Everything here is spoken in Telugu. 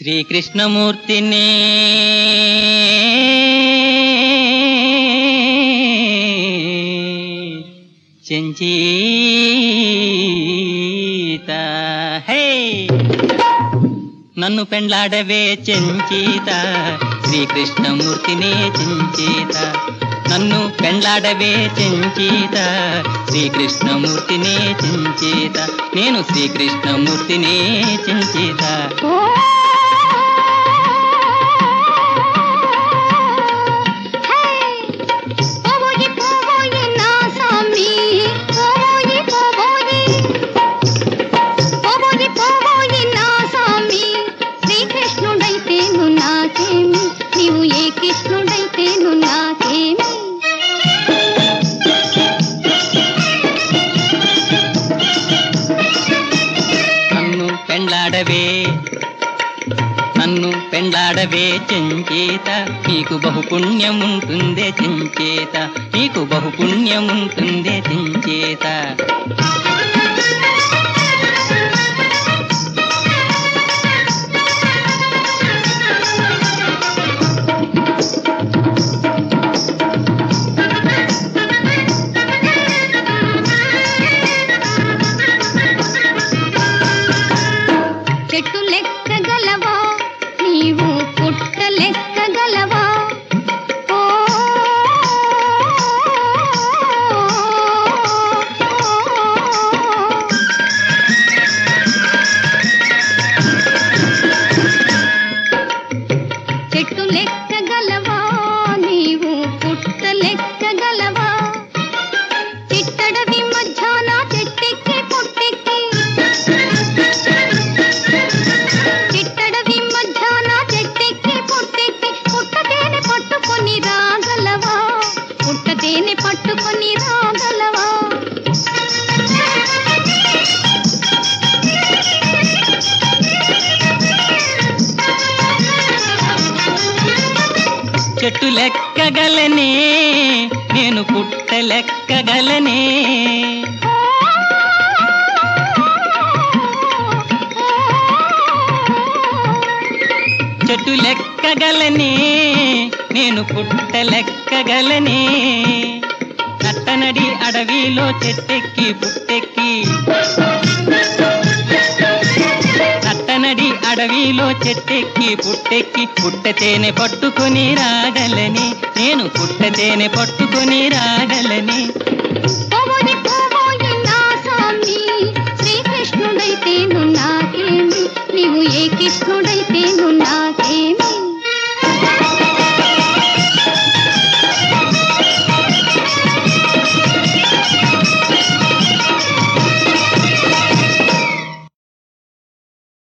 శ్రీకృష్ణమూర్తిని చెంచీత హే నన్ను పెండ్లాడవే చెంచీత శ్రీకృష్ణమూర్తినే చెంచీత నన్ను పెండ్లాడవే చెంచీత శ్రీకృష్ణమూర్తినే చెంచీత నేను శ్రీకృష్ణమూర్తినే చెంచీత పోబోయి పోబోయి నా సామి పోబోయి పోబోయి పోబోయి పోబోయి నా సామి శ్రీకృష్ణుడైతేను నాకేమి నీవు ఏ కృష్ణుడైతేను నాకేమి నన్ను పెండ్లాడవే నన్ను పెండ్లాడవే చెంచేత నీకు బహుపుణ్యముంటుందే చెంచేత నీకు బహుపుణ్యముంటుందే చెంచేత చెట్టు లెక్కగలవా నీవు పుట్ట లెక్కగలవా ఓ, చెట్టు లెక్కగలవా నీవు పుట్ట లెక్కగలవా చిట్టడవి మధ్యాహ్న చెట్టెక్కి పుట్టెక్కి చిట్టడవి మధ్యాహ్న చెట్టెక్కి పుట్టెక్కి పుట్టతేనె పట్టుకొని రాగలవా పుట్టతేనె పట్టుకొని రాగలవా చెట్టు లెక్కగలనే నేను పుట్ట లెక్కగలనే చెట్టు లెక్కగలనే నేను పుట్ట లెక్కగలనే నట్టనడి అడవిలో చెట్టెక్కి పుట్టెక్కి నట్టనడి అడవిలో చెట్టెక్కి పుట్టెక్కి పుట్టతేనె పట్టుకొని రాగలని నేను పుట్టతేనె పట్టుకొని రాగలని